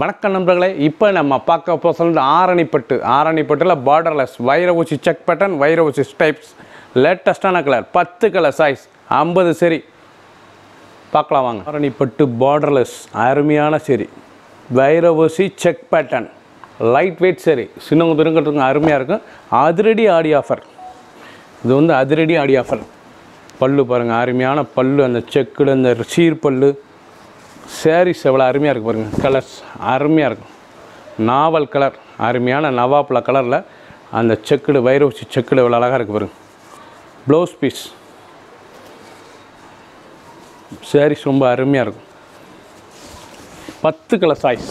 வணக்கம் நண்பர்களே இப்போ நம்ம பார்க்க போகிறது ஆரணிப்பட்டு ஆரணிப்பட்டில் பார்டர்லெஸ் வைர ஊசி செக் பேட்டர்ன் வைர ஊசி ஸ்டைப்ஸ் லேட்டஸ்டான கலர் பத்து கலர் சைஸ் ஐம்பது சரி பார்க்கலாம் வாங்க ஆரணிப்பட்டு பார்டர்லெஸ் அருமையான சரி வைர ஊசி செக் பேட்டர்ன் லைட் வெயிட் சரி சின்னவங்க பெருங்கிறதுக்கு அருமையாக இருக்கும் அதிரடி ஆடி ஆஃபர் இது வந்து அதிரடி ஆடி ஆஃபர் பல்லு பாருங்கள் அருமையான பல்லு அந்த செக்குடு அந்த சீர் பல்லு சாரீஸ் எவ்வளோ அருமையாக இருக்குது பாருங்கள் கலர்ஸ் அருமையாக இருக்கும் நாவல் கலர் அருமையான நவாப்ல கலரில் அந்த செக்குடு வைரவசி செக்குடு எவ்வளோ அழகாக இருக்குது பாருங்கள் ப்ளவுஸ் பீஸ் சாரீஸ் ரொம்ப அருமையாக இருக்கும் பத்து கலர் சாய்ஸ்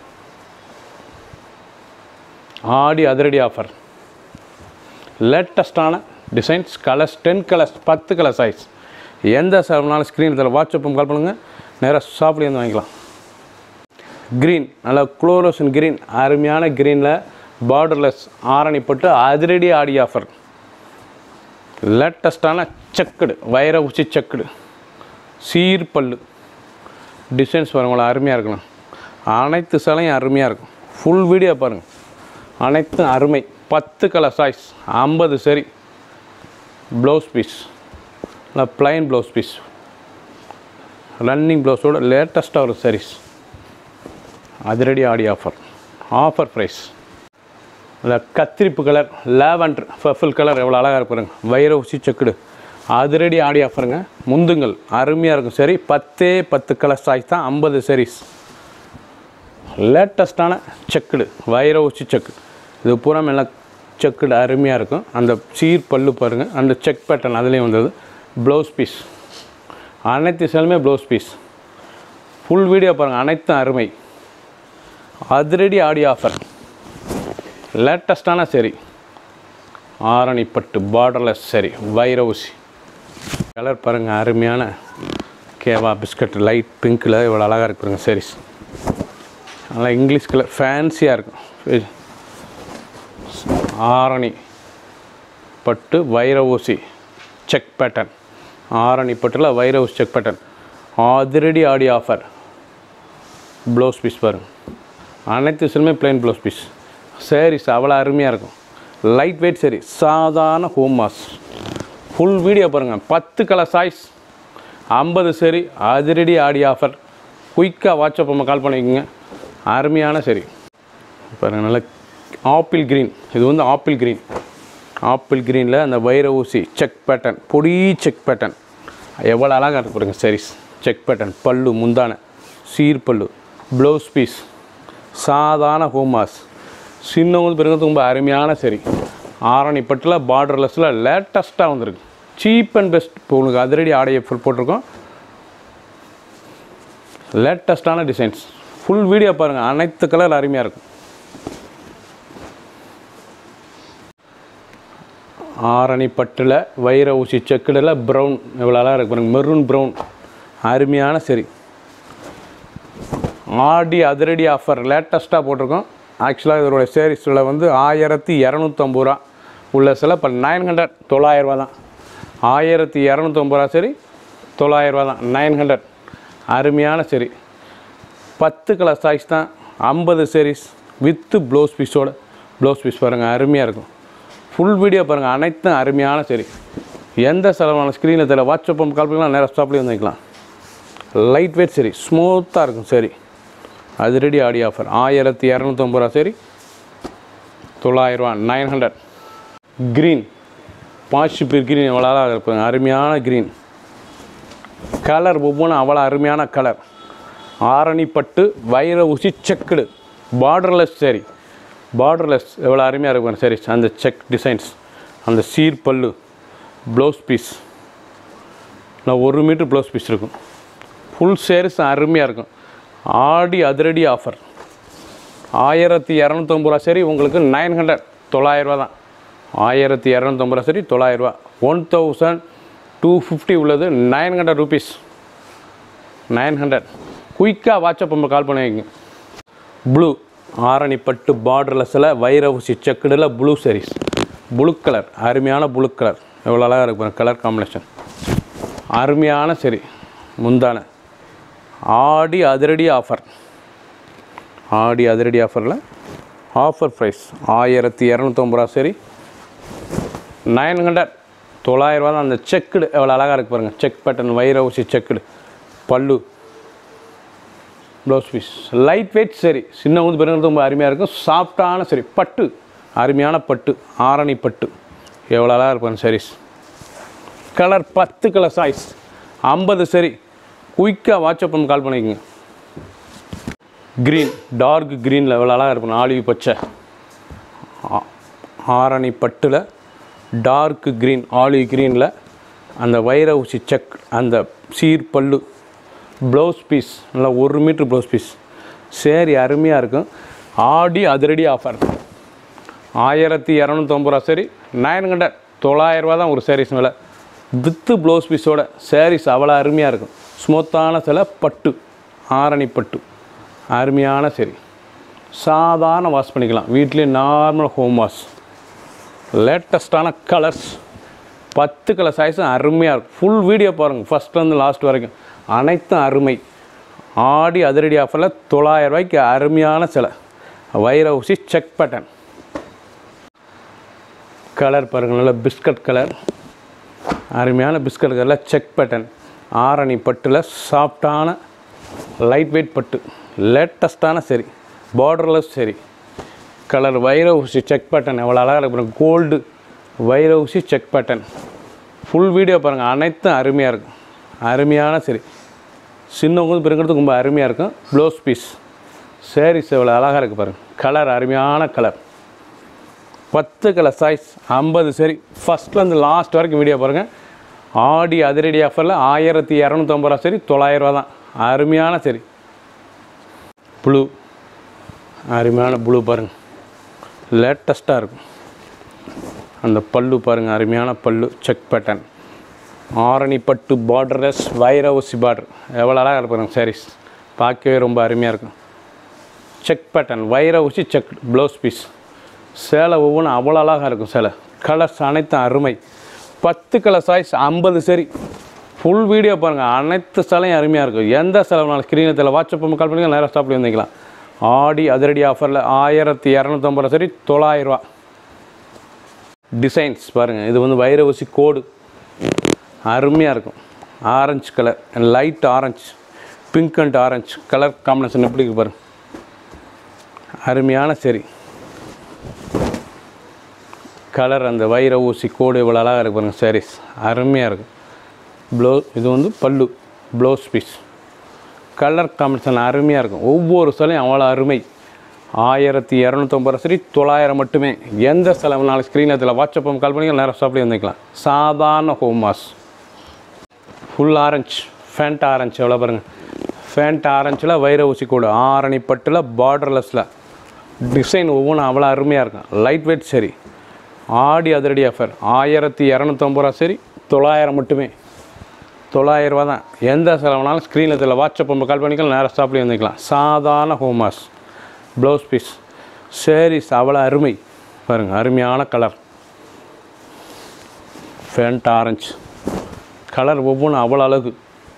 ஆடி அதிரடி ஆஃபர் லேட்டஸ்டான டிசைன்ஸ் கலர்ஸ் டென் கலர்ஸ் பத்து கலர் சைஸ் எந்த சார்னாலும் ஸ்க்ரீன் இதில் வாட்ஸ்அப்பும் கால் பண்ணுங்கள் நேராக ஷாப்லேயே வந்து வாங்கிக்கலாம் க்ரீன் நல்ல குளோரோசன் க்ரீன் அருமையான க்ரீனில் பார்டர்லெஸ் ஆரணிப்பட்டு அதிரடி ஆடி ஆஃபர் லேட்டஸ்டான செக்குடு வைர உச்சி செக்குடு சீர் பல்லு டிசைன்ஸ் பாருங்களா அருமையாக இருக்கலாம் அனைத்து சிலையும் அருமையாக இருக்கும் ஃபுல் வீடியோ பாருங்கள் அனைத்தும் அருமை பத்து கலர் சாய்ஸ் ஐம்பது சரி ப்ளவுஸ் பீஸ் இல்லை ப்ளைன் ப்ளவுஸ் பீஸ் ரன்னிங் ப்ளவுஸோட லேட்டஸ்ட்டாக ஒரு sarees அதிரடி ஆடி ஆஃபர் ஆஃபர் ப்ரைஸ் இல்லை கத்திரிப்பு கலர் லேவண்டர் ஃபஃபில் கலர் எவ்வளோ அழகாக இருப்பாருங்க வைர உச்சி செக்குடு அதிரடி ஆடி ஆஃபருங்க முந்துங்கள் அருமையாக இருக்கும் சரி பத்தே பத்து கலர் சாய்ஸ் தான் ஐம்பது sarees லேட்டஸ்டான செக்குடு வைர உச்சி செக்கு இது பூரா எல்லாம் செக்குடு அருமையாக இருக்கும் அந்த சீர் பல்லு பாருங்கள் அந்த செக் பேட்டர்ன் அதுலேயும் வந்தது ப்ளவுஸ் பீஸ் அனைத்து சேலுமே ப்ளவுஸ் பீஸ் ஃபுல் வீடியோ பாருங்கள் அனைத்தும் அருமை அதிரடி ஆடி ஆஃபர் லேட்டஸ்டான சரி ஆரணிப்பட்டு பார்டர்லெஸ் சரி வைர ஊசி கலர் பாருங்கள் அருமையான கேவா பிஸ்கட் லைட் பிங்க்கில் இவ்வளோ அழகாக இருக்கு பாருங்க sarees நல்லா இங்கிலீஷ் கலர் ஃபேன்சியாக இருக்கும் ஆரணி பட்டு வைர ஊசி செக் பேட்டர்ன் ஆரணி பட்டில் வைர ஊசி செக் பேட்டர்ன் அதிரடி ஆடி ஆஃபர் ப்ளவுஸ் பீஸ் பாருங்க அனைத்து சிலுமே பிளைன் ப்ளவுஸ் பீஸ் sarees அவ்வளோ அருமையாக இருக்கும் லைட் வெயிட் சரி சாதாரண ஹோம் மாஸ் ஃபுல் வீடியோ பாருங்கள் பத்து கலர் சாய்ஸ் ஐம்பது சரி அதிரடி ஆடி ஆஃபர் குயிக்காக வாட்ஸ்அப் நம்ம கால் பண்ணிக்கோங்க அருமையான சரி பாருங்கள் நல்ல ஆப்பிள் க்ரீன் இது வந்து ஆப்பிள் க்ரீன் ஆப்பிள் க்ரீனில் அந்த வைர ஊசி செக் பேட்டர்ன் பொடி செக் பேட்டர்ன் எவ்வளோ அழகாக இருக்கு பாருங்க sarees செக் பேட்டர்ன் பல்லு முந்தான சீர் பல்லு ப்ளவுஸ் பீஸ் சாதாரண ஹோமாஸ் சின்னவங்க பிறகு ரொம்ப அருமையான சரி ஆரணி பட்டில் பார்டர்லெஸில் லேட்டஸ்ட்டாக வந்திருக்கு சீப் அண்ட் பெஸ்ட் இப்போ உங்களுக்கு அதிரடி ஆடையை ஃபுல் போட்டிருக்கோம் லேட்டஸ்ட்டான டிசைன்ஸ் ஃபுல் வீடியோ பாருங்கள் அனைத்து கலர் அருமையாக இருக்கும் ஆரணி பட்டில் வைர ஊசி செக்குடில் ப்ரௌன் இவ்வளோ அழகாக இருக்கு பாருங்க மெரூன் ப்ரௌன் அருமையான சரி ஆடி அதிரடி ஆஃபர் லேட்டஸ்ட்டாக போட்டிருக்கோம் ஆக்சுவலாக இதோடைய சேரீஸில் வந்து ஆயிரத்தி இரநூத்தம்பது ரூபா உள்ள சில இப்போ நைன் ஹண்ட்ரட் தொள்ளாயிரரூவா தான் ஆயிரத்தி இரநூத்தம்பது ரூபா சரி தொள்ளாயிரரூவா தான் நைன் ஹண்ட்ரட் அருமையான சரி பத்து கலர் சாய்ஸ் தான் ஐம்பது sarees வித்து ப்ளவுஸ் பீஸோட ப்ளவுஸ் பீஸ் பாருங்கள் அருமையாக இருக்கும் ஃபுல் வீடியோ பாருங்கள் அனைத்தும் அருமையான சரி எந்த செலவான ஸ்க்ரீனில் தெரியல வாட்ஸ்அப் கால் பண்ணிக்கலாம் நேராக ஸ்டாப்லேயே வந்துக்கலாம் லைட் வெயிட் சரி ஸ்மூத்தாக இருக்கும் சரி அதிரடி ஆடி ஆஃபர் ஆயிரத்தி இரநூத்தம்பது ரூபா சரி தொள்ளாயிரரூவா nine hundred green possible green எவ்வளோ அழகாக இருப்பாங்க அருமையான க்ரீன் கலர் ஒவ்வொன்றும் அவ்வளோ அருமையான கலர் ஆரணி பட்டு வைர ஊசி செக்குடு பார்டர்லெஸ் சரி பார்டர்லெஸ் எவ்வளோ அருமையாக இருக்கும் சரி அந்த செக் டிசைன்ஸ் அந்த சீர் பல்லு ப்ளவுஸ் பீஸ் நான் ஒரு மீட்ரு ப்ளவுஸ் பீஸ் இருக்கும் ஃபுல் சேரீஸ் அருமையாக இருக்கும் ஆடி அதிரடி ஆஃபர் ஆயிரத்தி இரநூத்தம்பது ரூபா சரி உங்களுக்கு நைன் ஹண்ட்ரட் தொள்ளாயிரரூவா தான் ஆயிரத்தி இரநூத்தம்பது ரூபா சரி தொள்ளாயிரரூவா ஒன் தௌசண்ட் டூ ஃபிஃப்டி உள்ளது nine hundred rupees nine hundred குயிக்காக வாட்ஸ்அப் நம்ம கால் பண்ணி வைங்க ப்ளூ ஆரணி பட்டு பார்டர்லெஸில் வைர ஊசி செக்குடில் ப்ளூ sarees ப்ளூ கலர் அருமையான ப்ளூ கலர் எவ்வளோ அழகாக இருக்கு கலர் காம்பினேஷன் அருமையான சரி முந்தான ஆடி அதிரடி ஆஃபர் ஆடி அதிரடி ஆஃபரில் ஆஃபர் ப்ரைஸ் ஆயிரத்தி இரநூத்தொம்பது ரூபா சரி நைன் ஹண்ட்ரட் தொள்ளாயிரரூவா தான் அந்த செக்குடு எவ்வளோ அழகாக இருக்கு பாருங்கள் செக் பேட்டர்ன் வைர ஊசி செக்குடு பல்லு ப்ளவுஸ் பீஸ் லைட் வெயிட் சரி சின்ன ஊந்து பெருங்கிறது ரொம்ப அருமையாக இருக்கும் சாஃப்டான சரி பட்டு அருமையான பட்டு ஆரணி பட்டு எவ்வளோ அழகாக இருப்பாங்க சாரீஸ் கலர் பத்து கலர் சாய்ஸ் ஐம்பது சரி குயிக்காக வாட்ஸ்அப் பண்ணி கால் பண்ணிக்கோங்க க்ரீன் டார்க் க்ரீனில் எவ்வளோ அழகாக இருக்கும் ஆலிவ் பச்சை ஆ- ஆரணி பட்டில் டார்க் க்ரீன் ஆலிவ் க்ரீனில் அந்த வைர ஊசி செக் அந்த சீர் பல்லு ப்ளவுஸ் பீஸ் நல்லா ஒரு மீட்ரு ப்ளவுஸ் பீஸ் சேரீ அருமையாக இருக்கும் ஆடி அதிரடி ஆஃபர் ஆயிரத்தி இரநூத்தொம்பது ரூபா சரி நைன் ஹண்ட்ரட் தொள்ளாயிரரூவா தான் ஒரு சாரீஸ் விலை வித்து ப்ளவுஸ் பீஸோட சாரீஸ் அவ்வளோ அருமையாக இருக்கும் ஸ்மூத்தான சில பட்டு ஆரணி பட்டு அருமையான சரி சாதாரண வாஷ் பண்ணிக்கலாம் வீட்லேயே நார்மல் ஹோம் வாஷ் லேட்டஸ்ட்டான கலர்ஸ் பத்து கலர் சைஸும் அருமையாக இருக்கும் ஃபுல் வீடியோ பாருங்கள் ஃபஸ்ட்லேருந்து லாஸ்ட் வரைக்கும் அனைத்தும் அருமை ஆடி அதிரடி ஆஃபரில் தொள்ளாயிரம் ரூபாய்க்கு அருமையான சிலை வைர ஊசி செக் பேட்டர்ன் கலர் பாருங்கள் நல்ல பிஸ்கட் கலர் அருமையான பிஸ்கட் கலரில் செக் பேட்டர்ன் ஆரணி பட்டில் சாஃப்டான லைட் வெயிட் பட்டு லேட்டஸ்ட்டான சரி பார்டர்லெஸ் சரி கலர் வைர ஊசி செக் பேட்டர்ன் எவ்வளோ அழகாக இருக்கு கோல்டு வைர ஊசி செக் பேட்டர்ன் ஃபுல் வீடியோ பாருங்கள் அனைத்தும் அருமையாக இருக்கும் அருமையான சரி சின்னவங்க பெருங்கிறது ரொம்ப அருமையாக இருக்கும் ப்ளவுஸ் பீஸ் சாரீஸ் எவ்வளோ அழகாக இருக்குது பாருங்கள் கலர் அருமையான கலர் பத்து கலர் சைஸ் ஐம்பது சரி ஃபஸ்ட்லேருந்து லாஸ்ட் வரைக்கும் வீடியோ பாருங்கள் ஆடி அதிரடி ஆஃபரில் ஆயிரத்தி இரநூத்தம்பது ரூபா சரி தொள்ளாயிரரூவா தான் அருமையான சரி ப்ளூ அருமையான ப்ளூ பாருங்கள் லேட்டஸ்ட்டாக இருக்கும் அந்த பல்லு பாருங்கள் அருமையான பல்லு செக் பேட்டர்ன் ஆரணி பட்டு பார்டர்லெஸ் வைர ஊசி பார்டர் எவ்வளோ அழகாக இருப்பாருங்க சாரீஸ் பார்க்கவே ரொம்ப அருமையாக இருக்கும் செக் பேட்டர்ன் வைர ஊசி செக் ப்ளவுஸ் பீஸ் சேலை ஒவ்வொன்றும் அவ்வளோ அழகாக இருக்கும் சேலை கலர்ஸ் அனைத்தும் அருமை பத்து கலர் சாய்ஸ் ஐம்பது சரி ஃபுல் வீடியோ பாருங்கள் அனைத்து சேலையும் அருமையாக இருக்கும் எந்த செலவுனாலும் ஸ்க்ரீனத்தில் வாட்ஸ்அப் கால் பண்ணி நேராக ஸ்டாப்ல வந்துக்கலாம் ஆடி அதிரடி ஆஃபரில் ஆயிரத்தி இரநூத்தம்பது ரூபா சரி தொள்ளாயிரரூவா டிசைன்ஸ் பாருங்கள் இது வந்து வைர ஊசி கோடு அருமையாக இருக்கும் orange colour light orange pink and orange colour combination எப்படி இருக்கு பாருங்க அருமையான சரி கலர் அந்த வைர ஊசி கோடு இவ்வளோ அழகாக இருக்கு பாருங்க சாரீஸ் அருமையாக இருக்கும் ப்ளவு இது வந்து பல்லு ப்ளவுஸ் பீஸ் கலர் காம்பினேஷன் அருமையாக இருக்கும் ஒவ்வொரு சிலையும் அவ்வளோ அருமை ஆயிரத்தி இரநூத்தொம்பது ரூபா சரி தொள்ளாயிரம் மட்டுமே எந்த செலவு நாலு ஸ்க்ரீனில் இதில் வாட்ஸ்அப் கால் பண்ணி நேரம் ஷாப்லேயே வந்துக்கலாம் சாதாரண ஹோம் வாஷ் ஃபுல் ஆரஞ்சு ஃபேண்ட் ஆரஞ்சு எவ்வளோ பாருங்கள் ஃபேண்ட் ஆரஞ்சில் வைர ஊசி கூடு ஆரணி பட்டில் பார்டர்லெஸில் டிசைன் ஒவ்வொன்றும் அவ்வளோ அருமையாக இருக்கும் லைட் வெயிட் சரி ஆடி அதிரடி ஆஃபர் ஆயிரத்தி இரநூத்தம்பது ரூபா சரி தொள்ளாயிரம் மட்டுமே தொள்ளாயிரம் ரூபா தான் எந்த செலவுனாலும் ஸ்க்ரீனில் இதில் வாட்ஸ்அப் நம்ம கால் பண்ணிக்கலாம் நேராக ஸ்டாப்லேயே வந்துக்கலாம் சாதாரண home wash blouse piece sarees அவ்வளோ அருமை பாருங்கள் அருமையான கலர் ஃபேண்ட் ஆரஞ்சு கலர் ஒவ்வொன்றும் அவ்வளோ அழகு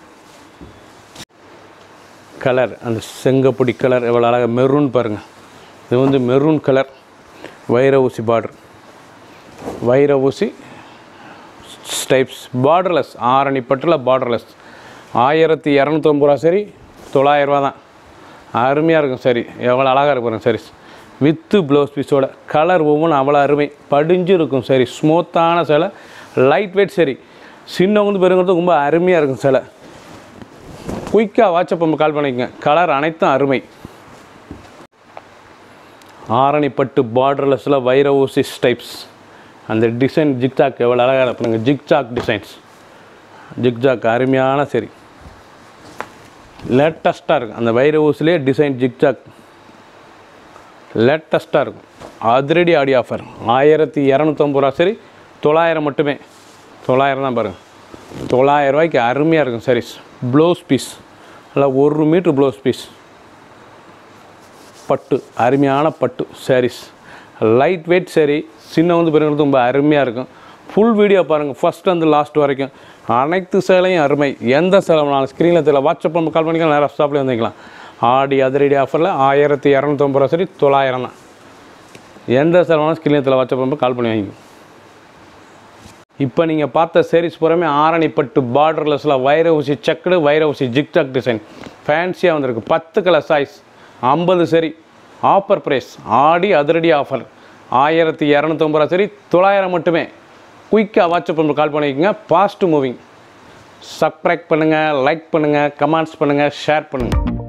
கலர் அந்த செங்கப்பொடி கலர் எவ்வளோ அழகாக மெரூன் பாருங்கள் இது வந்து மெரூன் கலர் வைர ஊசி பார்டர் வைர ஊசி ஸ்டைப்ஸ் பார்டர்லெஸ் ஆரணி பட்டில் பார்டர்லெஸ் ஆயிரத்தி இரநூத்தொம்பது ரூபா சரி தொள்ளாயிரரூவா தான் அருமையாக இருக்கும் சரி எவ்வளோ அழகாக இருக்கு பாருங்க சரி வித்து ப்ளவுஸ் பீஸோட கலர் ஒவ்வொன்றும் அவ்வளோ அருமை படிஞ்சு இருக்கும் சரி ஸ்மூத்தான சிலை லைட் வெயிட் சரி சின்னவங்க பெருங்கிறது ரொம்ப அருமையாக இருக்கும் சிலை குயிக்காக வாட்ஸ்அப் நம்ம கால் பண்ணிக்கங்க கலர் அனைத்தும் அருமை ஆரணிப்பட்டு பார்டர்லெஸில் வைர ஊசி டைப்ஸ் அந்த டிசைன் ஜிக்ஜாக் எவ்வளோ அழகாக இருப்பாங்க ஜிக்ஜாக் டிசைன்ஸ் ஜிக்ஜாக் அருமையான சரி லேட்டஸ்ட்டாக இருக்கும் அந்த வைர ஊசிலே டிசைன் ஜிக்ஜாக் லேட்டஸ்ட்டாக இருக்கும் அதிரடி ஆடி ஆஃபர் ஆயிரத்தி இரநூத்தொம்பது ரூபா சரி தொள்ளாயிரம் மட்டுமே தொள்ளாயிரம் தான் பாருங்கள் தொள்ளாயிரம் ரூபாய்க்கு அருமையாக இருக்கும் சாரீஸ் ப்ளவுஸ் பீஸ் நல்லா ஒரு மீட்ரு ப்ளவுஸ் பீஸ் பட்டு அருமையான பட்டு சாரீஸ் லைட் வெயிட் சரி சின்ன வந்து பெருங்கிறது ரொம்ப அருமையாக இருக்கும் ஃபுல் வீடியோ பாருங்கள் ஃபஸ்ட் வந்து லாஸ்ட் வரைக்கும் அனைத்து சேலையும் அருமை எந்த சேலைனாலும் ஸ்க்ரீனில் தெரியல வாட்ஸ்அப் நம்ம கால் பண்ணிக்கலாம் நேராக ஸ்டாப்லேயே வந்துக்கலாம் ஆடி அதிரடி ஆஃபரில் ஆயிரத்தி இரநூத்தொம்பது ரூபா சரி தொள்ளாயிரம் தான் எந்த செலவான ஸ்கிரீனத்தில் வாட்ஸ்அப் கால் பண்ணி வாங்கிக்கோ இப்போ நீங்கள் பார்த்த sarees பூராமே ஆரணிப்பட்டு பார்டர்லெஸில் வைர ஊசி செக்குடு வைர ஊசி ஜிக்டாக் டிசைன் ஃபேன்சியாக வந்திருக்கு பத்து கலர் சாய்ஸ் ஐம்பது சரி ஆஃபர் ப்ரைஸ் ஆடி அதிரடி ஆஃபர் ஆயிரத்தி இரநூத்தொம்பது ரூபா சரி தொள்ளாயிரம் மட்டுமே குயிக்காக வாட்ஸ்அப் நம்பர் கால் பண்ணிக்கோங்க ஃபாஸ்ட் மூவிங் சப்ஸ்கிரைப் பண்ணுங்கள் லைக் பண்ணுங்கள் கமெண்ட்ஸ் பண்ணுங்கள் ஷேர் பண்ணுங்கள்